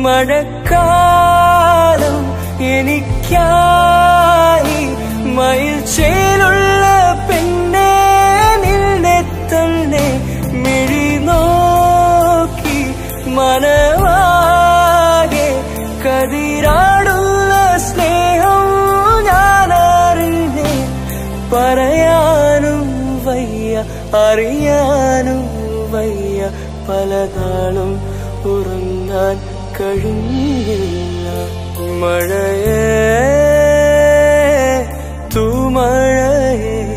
മഴക്കാലം എനിക്കായി മയിൽ ചേലുള്ള പെണ്ണെ നിന്നെ തന്നെ മിഴി നോക്കി മനവാകെ കതിരാടുള്ള സ്നേഹം ഞാനറിഞ്ഞേ പറയാനും വയ്യ അറിയാനും വയ്യ പലതാളും ഉറങ്ങാൻ കഴിഞ്ഞില്ല മഴയേ തൂമഴയേ